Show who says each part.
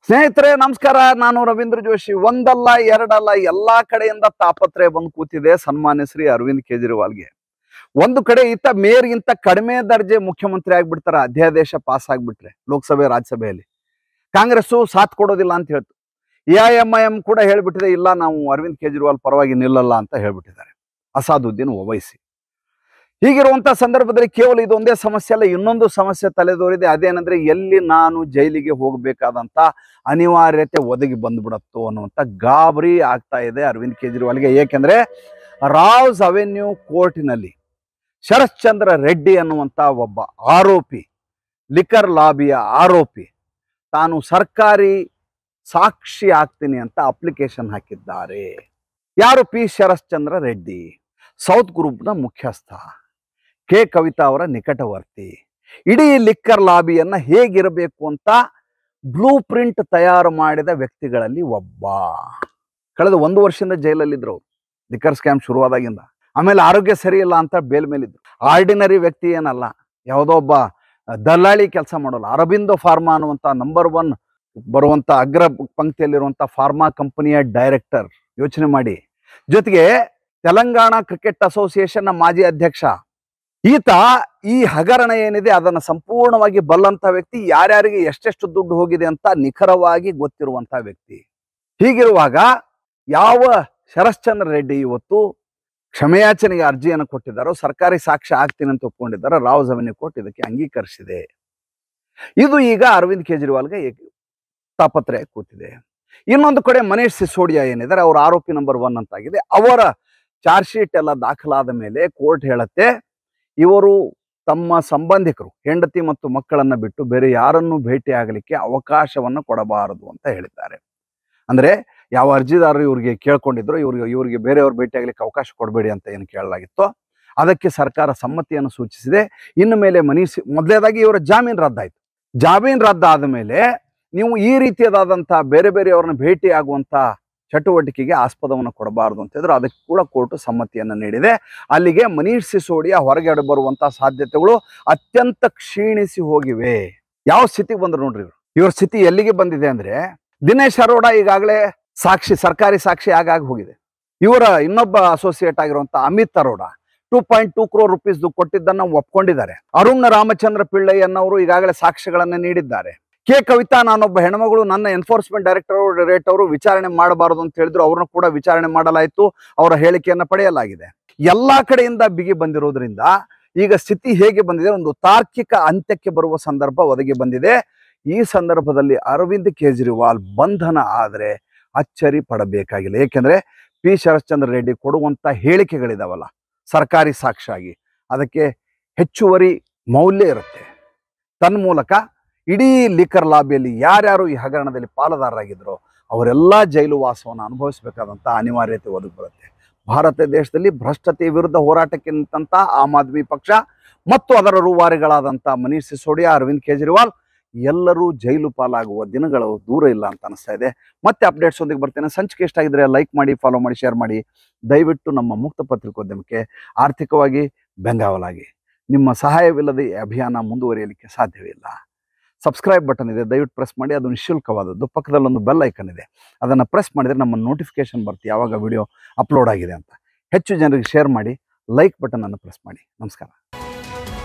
Speaker 1: ಸ್ನೇಹಿತರೆ ನಮಸ್ಕಾರ ನಾನು ರವೀಂದ್ರ ಜೋಶಿ ಒಂದಲ್ಲ ಎರಡಲ್ಲ ಎಲ್ಲಾ ಕಡೆಯಿಂದ ತಾಪತ್ರಯ ಬಂದು ಕೂತಿದೆ ಸನ್ಮಾನ್ಯ ಶ್ರೀ ಅರವಿಂದ್ ಕೇಜ್ರಿವಾಲ್ಗೆ ಒಂದು ಕಡೆ ಈತ ಮೇಯರ್ಗಿಂತ ಕಡಿಮೆ ದರ್ಜೆ ಮುಖ್ಯಮಂತ್ರಿ ಆಗ್ಬಿಡ್ತಾರ ಅಧ್ಯಾದೇಶ ಪಾಸ್ ಆಗ್ಬಿಟ್ರೆ ಲೋಕಸಭೆ ರಾಜ್ಯಸಭೆಯಲ್ಲಿ ಕಾಂಗ್ರೆಸ್ಸು ಸಾಥ್ ಕೊಡೋದಿಲ್ಲ ಅಂತ ಹೇಳ್ತು ಎ ಎಂ ಐ ಎಂ ಕೂಡ ಹೇಳ್ಬಿಟ್ಟಿದೆ ಇಲ್ಲ ನಾವು ಅರವಿಂದ್ ಕೇಜ್ರಿವಾಲ್ ಪರವಾಗಿ ನಿಲ್ಲಲ್ಲ ಅಂತ ಹೇಳ್ಬಿಟ್ಟಿದ್ದಾರೆ ಅಸಾದುದ್ದೀನ್ ಓವೈಸಿ ಹೀಗಿರುವಂತ ಸಂದರ್ಭದಲ್ಲಿ ಕೇವಲ ಇದೊಂದೇ ಸಮಸ್ಯೆ ಅಲ್ಲ ಇನ್ನೊಂದು ಸಮಸ್ಯೆ ತಲೆದೋರಿದೆ ಅದೇನಂದ್ರೆ ಎಲ್ಲಿ ನಾನು ಜೈಲಿಗೆ ಹೋಗಬೇಕಾದಂತ ಅನಿವಾರ್ಯತೆ ಒದಗಿ ಬಂದ್ಬಿಡತ್ತೋ ಅನ್ನುವಂಥ ಗಾಬರಿ ಆಗ್ತಾ ಇದೆ ಅರವಿಂದ್ ಕೇಜ್ರಿವಾಲ್ಗೆ ಏಕೆಂದ್ರೆ ರಾವ್ಸ್ ಅವೆನ್ಯೂ ಕೋರ್ಟಿನಲ್ಲಿ ಶರಶ್ಚಂದ್ರ ರೆಡ್ಡಿ ಅನ್ನುವಂಥ ಒಬ್ಬ ಆರೋಪಿ ಲಿಕರ್ ಲಾಬಿಯ ಆರೋಪಿ ತಾನು ಸರ್ಕಾರಿ ಸಾಕ್ಷಿ ಆಗ್ತೀನಿ ಅಂತ ಅಪ್ಲಿಕೇಶನ್ ಹಾಕಿದ್ದಾರೆ ಯಾರು ಪಿ ಶರಶ್ಚಂದ್ರ ರೆಡ್ಡಿ ಸೌತ್ ಗ್ರೂಪ್ನ ಮುಖ್ಯಸ್ಥ ಕೆ ಕವಿತಾ ಅವರ ನಿಕಟವರ್ತಿ ಇಡೀ ಲಿಕ್ಕರ್ ಲಾಬಿಯನ್ನ ಹೇಗಿರಬೇಕು ಅಂತ ಬ್ಲೂ ಪ್ರಿಂಟ್ ತಯಾರು ಮಾಡಿದ ವ್ಯಕ್ತಿಗಳಲ್ಲಿ ಒಬ್ಬ ಕಳೆದ ಒಂದು ವರ್ಷದಿಂದ ಜೈಲಲ್ಲಿದ್ರು ಅವ್ರು ಲಿಕ್ಕರ್ ಸ್ಕ್ಯಾಮ್ ಶುರುವಾದಾಗಿಂದ ಆಮೇಲೆ ಆರೋಗ್ಯ ಸರಿ ಇಲ್ಲ ಅಂತ ಬೇಲ್ ಮೇಲಿದ್ರು ಆರ್ಡಿನರಿ ವ್ಯಕ್ತಿ ಏನಲ್ಲ ಯಾವುದೋ ಒಬ್ಬ ದಲ್ಲಾಳಿ ಕೆಲಸ ಮಾಡೋಲ್ಲ ಅರಬಿಂದೋ ಫಾರ್ಮಾ ಅನ್ನುವಂಥ ನಂಬರ್ ಒನ್ ಬರುವಂತ ಅಗ್ರ ಪಂಕ್ತಿಯಲ್ಲಿರುವಂತ ಫಾರ್ಮಾ ಕಂಪನಿಯ ಡೈರೆಕ್ಟರ್ ಯೋಚನೆ ಮಾಡಿ ಜೊತೆಗೆ ತೆಲಂಗಾಣ ಕ್ರಿಕೆಟ್ ಅಸೋಸಿಯೇಷನ್ನ ಮಾಜಿ ಅಧ್ಯಕ್ಷ ಈತ ಈ ಹಗರಣ ಏನಿದೆ ಅದನ್ನು ಸಂಪೂರ್ಣವಾಗಿ ಬಲ್ಲಂತ ವ್ಯಕ್ತಿ ಯಾರ್ಯಾರಿಗೆ ಎಷ್ಟೆಷ್ಟು ದುಡ್ಡು ಹೋಗಿದೆ ಅಂತ ನಿಖರವಾಗಿ ಗೊತ್ತಿರುವಂತ ವ್ಯಕ್ತಿ ಹೀಗಿರುವಾಗ ಯಾವ ಶರಶ್ಚಂದ್ರ ರೆಡ್ಡಿ ಇವತ್ತು ಕ್ಷಮೆಯಾಚನೆಗೆ ಅರ್ಜಿಯನ್ನು ಕೊಟ್ಟಿದ್ದಾರೋ ಸರ್ಕಾರಿ ಸಾಕ್ಷ್ಯ ಆಗ್ತೀನಿ ಅಂತ ಒಪ್ಕೊಂಡಿದ್ದಾರೆ ರಾವ್ ಜಮೀನಿ ಕೋರ್ಟ್ ಇದಕ್ಕೆ ಅಂಗೀಕರಿಸಿದೆ ಇದು ಈಗ ಅರವಿಂದ್ ಕೇಜ್ರಿವಾಲ್ಗೆ ಏಕ- ತಾಪತ್ರೆ ಕೂತಿದೆ ಇನ್ನೊಂದು ಕಡೆ ಮನೀಶ್ ಸಿಸೋಡಿಯಾ ಏನಿದ್ದಾರೆ ಅವ್ರ ಆರೋಪಿ ನಂಬರ್ ಒನ್ ಅಂತಾಗಿದೆ ಅವರ ಚಾರ್ಜ್ ಶೀಟ್ ಎಲ್ಲ ದಾಖಲಾದ ಮೇಲೆ ಕೋರ್ಟ್ ಹೇಳತ್ತೆ ಇವರು ತಮ್ಮ ಸಂಬಂಧಿಕರು ಹೆಂಡತಿ ಮತ್ತು ಮಕ್ಕಳನ್ನ ಬಿಟ್ಟು ಬೇರೆ ಯಾರನ್ನೂ ಭೇಟಿ ಆಗಲಿಕ್ಕೆ ಅವಕಾಶವನ್ನ ಕೊಡಬಾರದು ಅಂತ ಹೇಳಿದ್ದಾರೆ ಅಂದ್ರೆ ಯಾವ ಅರ್ಜಿದಾರರು ಇವ್ರಿಗೆ ಕೇಳ್ಕೊಂಡಿದ್ರು ಇವ್ರಿಗೆ ಇವರಿಗೆ ಬೇರೆಯವ್ರ ಭೇಟಿ ಆಗ್ಲಿಕ್ಕೆ ಅವಕಾಶ ಕೊಡಬೇಡಿ ಅಂತ ಏನು ಕೇಳಲಾಗಿತ್ತು ಅದಕ್ಕೆ ಸರ್ಕಾರ ಸಮ್ಮತಿಯನ್ನು ಸೂಚಿಸಿದೆ ಇನ್ನು ಮೇಲೆ ಮನೀಶ್ ಮೊದಲೇದಾಗಿ ಇವರ ಜಾಮೀನು ರದ್ದಾಯ್ತು ಜಾಮೀನು ರದ್ದಾದ ಮೇಲೆ ನೀವು ಈ ರೀತಿಯಾದಂಥ ಬೇರೆ ಬೇರೆಯವ್ರನ್ನ ಭೇಟಿ ಆಗುವಂತ ಚಟುವಟಿಕೆಗೆ ಆಸ್ಪದವನ್ನು ಕೊಡಬಾರದು ಅಂತ ಹೇಳಿದ್ರು ಅದಕ್ಕೆ ಕೂಡ ಕೋರ್ಟ್ ಸಮ್ಮತಿಯನ್ನು ನೀಡಿದೆ ಅಲ್ಲಿಗೆ ಮನೀಶ್ ಸಿಸೋಡಿಯಾ ಹೊರಗಡೆ ಬರುವಂತ ಸಾಧ್ಯತೆಗಳು ಅತ್ಯಂತ ಕ್ಷೀಣಿಸಿ ಹೋಗಿವೆ ಯಾವ ಸ್ಥಿತಿಗೆ ಬಂದ್ರು ನೋಡ್ರಿ ಇವ್ರು ಇವ್ರ ಸ್ಥಿತಿ ಎಲ್ಲಿಗೆ ಬಂದಿದೆ ಅಂದ್ರೆ ದಿನೇಶ್ ಅರೋಡ ಈಗಾಗಲೇ ಸಾಕ್ಷಿ ಸರ್ಕಾರಿ ಸಾಕ್ಷಿ ಆಗಾಗಿ ಹೋಗಿದೆ ಇವರ ಇನ್ನೊಬ್ಬ ಅಸೋಸಿಯೇಟ್ ಆಗಿರುವಂತ Amit Arora two point two crore rupees ಕೊಟ್ಟಿದ್ದನ್ನ ಒಪ್ಕೊಂಡಿದ್ದಾರೆ ಅರುಣ್ ರಾಮಚಂದ್ರ ಪಿಳ್ಳೈ ಅನ್ನೋರು ಈಗಾಗಲೇ ಸಾಕ್ಷ್ಯಗಳನ್ನ ನೀಡಿದ್ದಾರೆ ಕೆ ಕವಿತಾ ನಾನೊಬ್ಬ ಹೆಣ್ಮಗಳು ನನ್ನ ಎನ್ಫೋರ್ಸ್ಮೆಂಟ್ ಡೈರೆಕ್ಟರ್ ಅವರು ವಿಚಾರಣೆ ಮಾಡಬಾರದು ಅಂತ ಹೇಳಿದ್ರು ಅವ್ರನ್ನ ಕೂಡ ವಿಚಾರಣೆ ಮಾಡಲಾಯಿತು ಅವರ ಹೇಳಿಕೆಯನ್ನ ಪಡೆಯಲಾಗಿದೆ ಎಲ್ಲಾ ಕಡೆಯಿಂದ ಬಿಗಿ ಬಂದಿರೋದ್ರಿಂದ ಈಗ ಸ್ಥಿತಿ ಹೇಗೆ ಬಂದಿದೆ ಒಂದು ತಾರ್ಕಿಕ ಅಂತ್ಯಕ್ಕೆ ಬರುವ ಸಂದರ್ಭ ಒದಗಿ ಬಂದಿದೆ ಈ ಸಂದರ್ಭದಲ್ಲಿ ಅರವಿಂದ್ ಕೇಜ್ರಿವಾಲ್ ಬಂಧನ ಆದ್ರೆ ಅಚ್ಚರಿ ಪಡಬೇಕಾಗಿಲ್ಲ ಏಕೆಂದ್ರೆ ಪಿ ಶರಶ್ಚಂದ್ರ ರೆಡ್ಡಿ ಕೊಡುವಂತ ಹೇಳಿಕೆಗಳಿದಾವಲ್ಲ ಸರ್ಕಾರಿ ಸಾಕ್ಷಿಯಾಗಿ ಅದಕ್ಕೆ ಹೆಚ್ಚುವರಿ ಮೌಲ್ಯ ಇರುತ್ತೆ ತನ್ಮೂಲಕ ಇಡೀ ಲಿಕ್ಕರ್ ಲಾಬಿಯಲ್ಲಿ ಯಾರ್ಯಾರು ಈ ಹಗರಣದಲ್ಲಿ ಪಾಲುದಾರರಾಗಿದ್ರು ಅವರೆಲ್ಲ ಜೈಲು ವಾಸವನ್ನು ಅನುಭವಿಸಬೇಕಾದಂಥ ಅನಿವಾರ್ಯತೆ ಒದಗಿ ಬರುತ್ತೆ ಭಾರತ ದೇಶದಲ್ಲಿ ಭ್ರಷ್ಟತೆ ವಿರುದ್ಧ ಹೋರಾಟಕ್ಕೆ ನಿಂತಂತ ಆಮ್ ಆದ್ಮಿ ಪಕ್ಷ ಮತ್ತು ಅದರ ರೂವಾರಿಗಳಾದಂಥ ಮನೀಶ್ ಸಿಸೋಡಿಯಾ ಅರವಿಂದ್ ಕೇಜ್ರಿವಾಲ್ ಎಲ್ಲರೂ ಜೈಲು ಪಾಲಾಗುವ ದಿನಗಳು ದೂರ ಇಲ್ಲ ಅಂತ ಅನಿಸ್ತಾ ಇದೆ ಮತ್ತೆ ಅಪ್ಡೇಟ್ಸ್ ಒಂದಿಗೆ ಬರ್ತೇನೆ ಸಂಚಿಕೆ ಇಷ್ಟ ಆಗಿದ್ರೆ ಲೈಕ್ ಮಾಡಿ ಫಾಲೋ ಮಾಡಿ ಶೇರ್ ಮಾಡಿ ದಯವಿಟ್ಟು ನಮ್ಮ ಮುಕ್ತ ಪತ್ರಿಕೋದ್ಯಮಕ್ಕೆ ಆರ್ಥಿಕವಾಗಿ ಬೆಂಗಾವಲಾಗಿ ನಿಮ್ಮ ಸಹಾಯವಿಲ್ಲದೆ ಈ ಅಭಿಯಾನ ಮುಂದುವರಿಯಲಿಕ್ಕೆ ಸಾಧ್ಯವಿಲ್ಲ ಸಬ್ಸ್ಕ್ರೈಬ್ ಬಟನ್ ಇದೆ ದಯವಿಟ್ಟು ಪ್ರೆಸ್ ಮಾಡಿ ಅದು ನಿಶುಲ್ಕವಾದದ್ದು ಪಕ್ಕದಲ್ಲೊಂದು ಬೆಲ್ ಐಕನ್ ಇದೆ ಅದನ್ನು ಪ್ರೆಸ್ ಮಾಡಿದರೆ ನಮ್ಮ ನೋಟಿಫಿಕೇಶನ್ ಬರುತ್ತೆ ಯಾವಾಗ ವಿಡಿಯೋ ಅಪ್ಲೋಡ್ ಆಗಿದೆ ಅಂತ ಹೆಚ್ಚು ಜನರಿಗೆ ಶೇರ್ ಮಾಡಿ ಲೈಕ್ ಬಟನ್ ಅನ್ನು ಪ್ರೆಸ್ ಮಾಡಿ ನಮಸ್ಕಾರ